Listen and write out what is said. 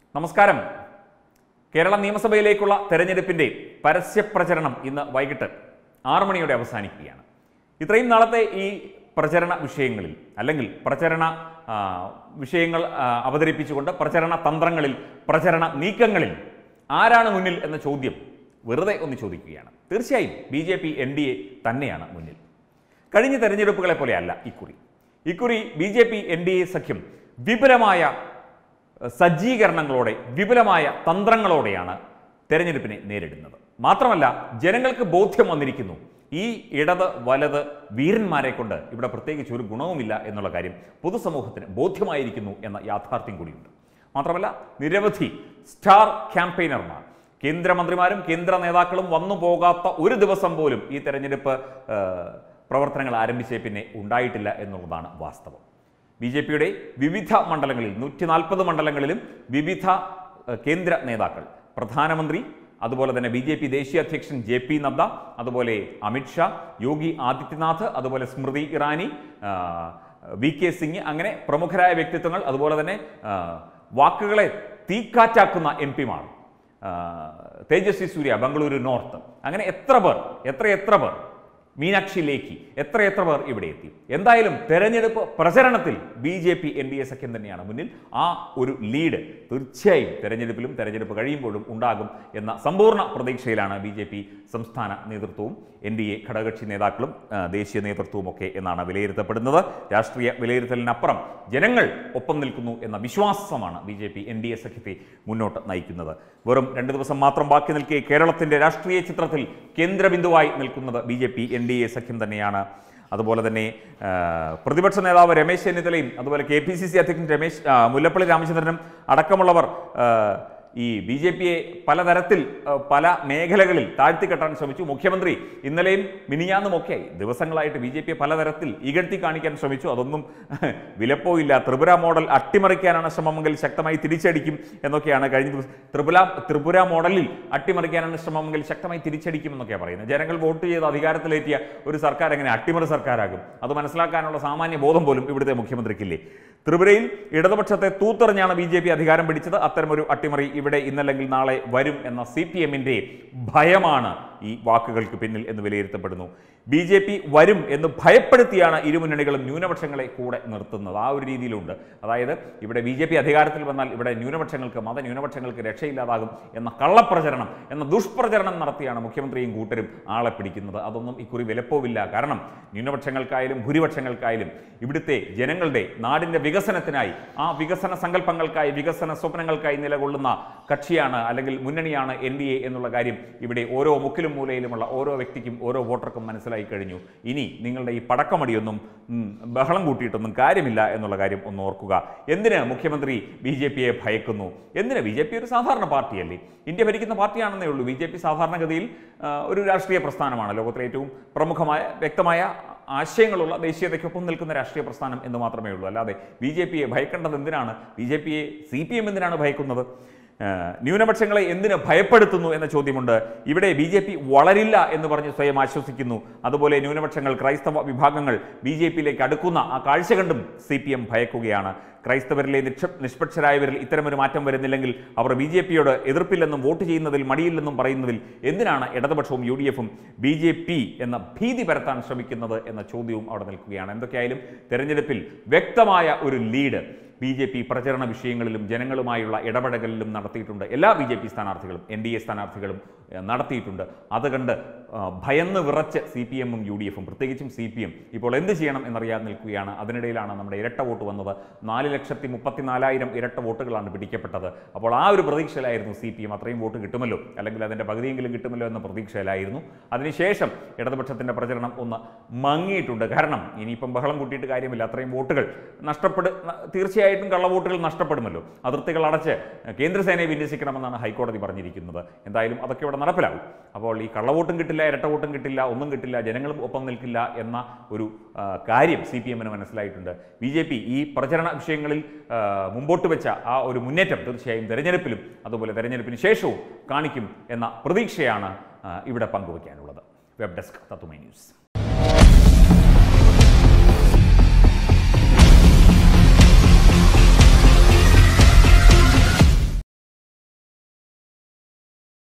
നമസ്കാരം കേരള നിയമസഭയിലേക്കുള്ള തെരഞ്ഞെടുപ്പിന്റെ പരസ്യപ്രചരണം ഇന്ന് വൈകിട്ട് ആറു മണിയോടെ അവസാനിക്കുകയാണ് ഇത്രയും നാളത്തെ ഈ പ്രചരണ വിഷയങ്ങളിൽ അല്ലെങ്കിൽ പ്രചരണ ആ, വിഷയങ്ങൾ ആ, അവതരിപ്പിച്ചുകൊണ്ട് പ്രചരണ തന്ത്രങ്ങളിൽ പ്രചരണ നീക്കങ്ങളിൽ ആരാണ് മുന്നിൽ എന്ന ചോദ്യം വെറുതെ ഒന്ന് ചോദിക്കുകയാണ് തീർച്ചയായും B J P N D A തന്നെയാണ് മുന്നിൽ കഴിഞ്ഞ തെരഞ്ഞെടുപ്പുകളെ പോലെയല്ല ഇക്കുറി ഇക്കുറി B J P N D A സഖ്യം വിപുലമായ ഏഹ്, സജ്ജീകരണങ്ങളോടെ വിപുലമായ തന്ത്രങ്ങളോടെയാണ് തെരഞ്ഞെടുപ്പിനെ നേരിടുന്നത് മാത്രമല്ല ജനങ്ങൾക്ക് ബോധ്യം വന്നിരിക്കുന്നു ഈ ഇടത് വലത് വീരന്മാരെ കൊണ്ട് ഇവിടെ പ്രത്യേകിച്ച് ഒരു ഗുണവുമില്ല എന്നുള്ള കാര്യം പൊതുസമൂഹത്തിന് ബോധ്യമായിരിക്കുന്നു എന്ന യാഥാർത്ഥ്യം കൂടിയുണ്ട് മാത്രമല്ല നിരവധി സ്റ്റാർ ക്യാമ്പയിനർമാർ കേന്ദ്രമന്ത്രിമാരും കേന്ദ്ര നേതാക്കളും വന്നു പോകാത്ത ഒരു ദിവസം പോലും ഈ തെരഞ്ഞെടുപ്പ് ഏഹ്, പ്രവർത്തനങ്ങൾ ആരംഭിച്ചേ പിന്നെ ഉണ്ടായിട്ടില്ല എന്നുള്ളതാണ് വാസ്തവം ബി ജെ പിയുടെ വിവിധ മണ്ഡലങ്ങളിൽ നൂറ്റി നാൽപ്പത് മണ്ഡലങ്ങളിലും വിവിധ ഏഹ്, കേന്ദ്ര നേതാക്കൾ പ്രധാനമന്ത്രി അതുപോലെ തന്നെ ബി ജെ പി ദേശീയ അധ്യക്ഷൻ ജെ പി നദ്ദ അതുപോലെ അമിത്ഷാ യോഗി ആദിത്യനാഥ് അതുപോലെ സ്മൃതി ഇറാനി ആ, വി കെ സിംഗ് അങ്ങനെ പ്രമുഖരായ വ്യക്തിത്വങ്ങൾ അതുപോലെ തന്നെ ആ, വാക്കുകളെ തീക്കാറ്റാക്കുന്ന എം പിമാർ തേജസ്വി സൂര്യ ബംഗളൂരു നോർത്ത് അങ്ങനെ എത്ര പേർ എത്ര എത്ര പേർ മീനാക്ഷി ലേഖി എത്രയെത്ര പേർ ഇവിടെ എത്തി എന്തായാലും തെരഞ്ഞെടുപ്പ് പ്രചരണത്തിൽ B J P N D A സഖ്യം തന്നെയാണ് മുന്നിൽ ആ ഒരു ലീഡ് തീർച്ചയായും തെരഞ്ഞെടുപ്പിലും തെരഞ്ഞെടുപ്പ് കഴിയുമ്പോഴും ഉണ്ടാകും എന്ന സമ്പൂർണ്ണ പ്രതീക്ഷയിലാണ് ബി ജെ പി സംസ്ഥാന നേതൃത്വവും എൻ ഡി എ ഘടകകക്ഷി നേതാക്കളും ആ, ദേശീയ നേതൃത്വവും ഒക്കെ എന്നാണ് വിലയിരുത്തപ്പെടുന്നത് രാഷ്ട്രീയ വിലയിരുത്തലിനപ്പുറം ജനങ്ങൾ ഒപ്പം നിൽക്കുന്നു എന്ന വിശ്വാസമാണ് B J P N D A സഖ്യത്തെ മുന്നോട്ട് നയിക്കുന്നത് വെറും രണ്ട് ദിവസം മാത്രം ബാക്കി നിൽക്കെ കേരളത്തിന്റെ രാഷ്ട്രീയ ചിത്രത്തിൽ കേന്ദ്രബിന്ദുവായി നിൽക്കുന്നത് B J P N D A സഖ്യം തന്നെയാണ് അതുപോലെ തന്നെ ആ, പ്രതിപക്ഷ നേതാവ് രമേശ് ചെന്നിത്തലയും അതുപോലെ കെ പി സി സി അധ്യക്ഷൻ രമേശ് ആ, മുല്ലപ്പള്ളി രാമചന്ദ്രനും അടക്കമുള്ളവർ ആ, ഈ ബി ജെ പിയെ പലതരത്തിൽ ആ, പല മേഖലകളിൽ താഴ്ത്തിക്കെട്ടാൻ ശ്രമിച്ചു മുഖ്യമന്ത്രി ഇന്നലെയും മിനിയാന്നുമൊക്കെ ദിവസങ്ങളായിട്ട് ബി ജെ പിയെ പലതരത്തിൽ ഇകഴ്ത്തി കാണിക്കാൻ ശ്രമിച്ചു അതൊന്നും വിലപ്പോയില്ല ത്രിപുര മോഡൽ അട്ടിമറിക്കാനാണ് ശ്രമമെങ്കിൽ ശക്തമായി തിരിച്ചടിക്കും എന്നൊക്കെയാണ് കഴിഞ്ഞ ദിവസം ത്രിപുര ത്രിപുര മോഡലിൽ അട്ടിമറിക്കാനാണ് ശ്രമമെങ്കിൽ ശക്തമായി തിരിച്ചടിക്കും എന്നൊക്കെയാണ് പറയുന്നത് ജനങ്ങൾ വോട്ട് ചെയ്ത് അധികാരത്തിലെത്തിയ ഒരു സർക്കാർ എങ്ങനെ അട്ടിമറി സർക്കാരാകും അത് മനസ്സിലാക്കാനുള്ള സാമാന്യ ബോധം പോലും ഇവിടുത്തെ മുഖ്യമന്ത്രിക്കില്ലേ ത്രിപുരയിൽ ഇടതുപക്ഷത്തെ തൂത്തെറിഞ്ഞാണ് ബി ജെ പി അധികാരം പിടിച്ചത് അത്തരമൊരു അട്ടിമറി ഇവിടെ ഇന്നല്ലെങ്കിൽ നാളെ വരും എന്ന സി പി എമ്മിൻ്റെ ഭയമാണ് ഈ വാക്കുകൾക്ക് പിന്നിൽ എന്ന് വിലയിരുത്തപ്പെടുന്നു ബി ജെ പി വരും എന്ന് ഭയപ്പെടുത്തിയാണ് ഇരുമുന്നണികളും ന്യൂനപക്ഷങ്ങളെ കൂടെ നിർത്തുന്നത് ആ ഒരു രീതിയിലുണ്ട് അതായത് ഇവിടെ ബി ജെ പി അധികാരത്തിൽ വന്നാൽ ഇവിടെ ന്യൂനപക്ഷങ്ങൾക്ക് മത ന്യൂനപക്ഷങ്ങൾക്ക് രക്ഷയില്ലാതാകും എന്ന കള്ളപ്രചരണം എന്ന ദുഷ്പ്രചരണം നടത്തിയാണ് മുഖ്യമന്ത്രിയും കൂട്ടരും ആളെ പിടിക്കുന്നത് അതൊന്നും ഇക്കുറി വിലപ്പോവില്ല കാരണം ന്യൂനപക്ഷങ്ങൾക്കായാലും ഭൂരിപക്ഷങ്ങൾക്കായാലും ഇവിടുത്തെ ജനങ്ങളുടെ നാടിൻ്റെ വികസനത്തിനായി ആ വികസന സങ്കല്പങ്ങൾക്കായി വികസന സ്വപ്നങ്ങൾക്കായി നിലകൊള്ളുന്ന കക്ഷിയാണ് അല്ലെങ്കിൽ മുന്നണിയാണ് എൻ ഡി എ എന്നുള്ള കാര്യം ഇവിടെ ഓരോ മുക്കിലും മൂലയിലുമുള്ള ഓരോ വ്യക്തിക്കും ഓരോ വോട്ടർക്കും മനസ്സിലായി കഴിഞ്ഞു ഇനി നിങ്ങളുടെ ഈ പടക്കമടിയൊന്നും ഉം, ബഹളം കൂട്ടിയിട്ടൊന്നും കാര്യമില്ല എന്നുള്ള കാര്യം ഒന്ന് ഓർക്കുക എന്തിന് മുഖ്യമന്ത്രി ബി ജെ പിയെ ഭയക്കുന്നു എന്തിന് ബി ജെ പി ഒരു സാധാരണ പാർട്ടിയല്ലേ ഇന്ത്യ ഭരിക്കുന്ന പാർട്ടിയാണെന്നേ ഉള്ളൂ ബി ജെ പി സാധാരണഗതിയിൽ ആ, ഒരു രാഷ്ട്രീയ പ്രസ്ഥാനമാണ് ലോകത്തിലെ ഏറ്റവും പ്രമുഖമായ വ്യക്തമായ ആശയങ്ങളുള്ള ദേശീയതയ്ക്കൊപ്പം നിൽക്കുന്ന രാഷ്ട്രീയ പ്രസ്ഥാനം എന്ന് മാത്രമേ ഉള്ളൂ അല്ലാതെ ബി ജെ പിയെ ഭയക്കേണ്ടത് എന്തിനാണ് ബി ജെ പിയെ സി പി എം എന്തിനാണ് ഭയക്കുന്നത് ആ, ന്യൂനപക്ഷങ്ങളെ എന്തിന് ഭയപ്പെടുത്തുന്നു എന്ന ചോദ്യമുണ്ട് ഇവിടെ ബി ജെ പി വളരില്ല എന്ന് പറഞ്ഞ് സ്വയം ആശ്വസിക്കുന്നു അതുപോലെ ന്യൂനപക്ഷങ്ങൾ ക്രൈസ്തവ വിഭാഗങ്ങൾ ബി ജെ പിയിലേക്ക് അടുക്കുന്ന ആ കാഴ്ച കണ്ടും സി പി എം ഭയക്കുകയാണ് ക്രൈസ്തവരിലെ നിക്ഷ നിഷ്പക്ഷരായവരിൽ ഇത്തരമൊരു മാറ്റം വരുന്നില്ലെങ്കിൽ അവർ ബി ജെ പിയോട് എതിർപ്പില്ലെന്നും വോട്ട് ചെയ്യുന്നതിൽ മടിയില്ലെന്നും പറയുന്നതിൽ എന്തിനാണ് ഇടതുപക്ഷവും യു ഡി എഫും ബി ജെ പി എന്ന ഭീതി പരത്താൻ ശ്രമിക്കുന്നത് എന്ന ചോദ്യവും അവിടെ നിൽക്കുകയാണ് എന്തൊക്കെയായാലും തെരഞ്ഞെടുപ്പിൽ വ്യക്തമായ ഒരു ലീഡ് ബി ജെ പി പ്രചരണ വിഷയങ്ങളിലും ജനങ്ങളുമായുള്ള ഇടപെടലിലും നടത്തിയിട്ടുണ്ട് എല്ലാ ബി ജെ പി സ്ഥാനാർത്ഥികളും എൻ ഡി എ സ്ഥാനാർത്ഥികളും ഏഹ്, നടത്തിയിട്ടുണ്ട് അത് കണ്ട് ആ, ഭയന്ന് വിറച്ച് സി പി എമ്മും യു ഡി എഫും പ്രത്യേകിച്ചും സി പി എം ഇപ്പോൾ എന്ത് ചെയ്യണം എന്നറിയാതെ നിൽക്കുകയാണ് അതിനിടയിലാണ് നമ്മുടെ ഇരട്ട വോട്ട് വന്നത് നാല് ലക്ഷത്തി മുപ്പത്തി നാലായിരം ഇരട്ട വോട്ടുകളാണ് പിടിക്കപ്പെട്ടത് അപ്പോൾ ആ ഒരു പ്രതീക്ഷയിലായിരുന്നു സി പി എം അത്രയും വോട്ട് കിട്ടുമല്ലോ അല്ലെങ്കിൽ അതിൻ്റെ പകുതിയെങ്കിലും കിട്ടുമല്ലോ എന്ന പ്രതീക്ഷയിലായിരുന്നു അതിനുശേഷം ഇടതുപക്ഷത്തിൻ്റെ പ്രചരണം ഒന്ന് മങ്ങിയിട്ടുണ്ട് കാരണം ഇനിയിപ്പം ബഹളം കൂട്ടിയിട്ട് കാര്യമില്ല അത്രയും വോട്ടുകൾ നഷ്ടപ്പെടു ന- തീർച്ചയായിട്ടും കള്ളവോട്ടുകൾ നഷ്ടപ്പെടുമല്ലോ അതിർത്തികൾ അടച്ച് കേന്ദ്രസേനയെ വിന്യസിക്കണമെന്നാണ് ഹൈക്കോടതി പറഞ്ഞിരിക്കുന്നത് എന്തായാലും അതൊക്കെ ഇവിടെ നടപ്പിലാവും അപ്പോൾ ഈ കള്ളവോട്ടും കിട്ടില്ല ഇരട്ട വോട്ടും കിട്ടില്ല ഒന്നും കിട്ടില്ല ജനങ്ങളും ഒപ്പം നിൽക്കില്ല എന്ന ഒരു ആ, കാര്യം സി പി എമ്മിന് മനസ്സിലായിട്ടുണ്ട് ബി ജെ പി ഈ പ്രചരണ വിഷയങ്ങളിൽ ആ, മുമ്പോട്ട് വെച്ച ആ ഒരു മുന്നേറ്റം തീർച്ചയായും തെരഞ്ഞെടുപ്പിലും അതുപോലെ തെരഞ്ഞെടുപ്പിന് ശേഷവും കാണിക്കും എന്ന പ്രതീക്ഷയാണ് ആ, ഇവിടെ പങ്കുവയ്ക്കാനുള്ളത് വെബ് ഡെസ്ക് തത്തുമൈ ന്യൂസ്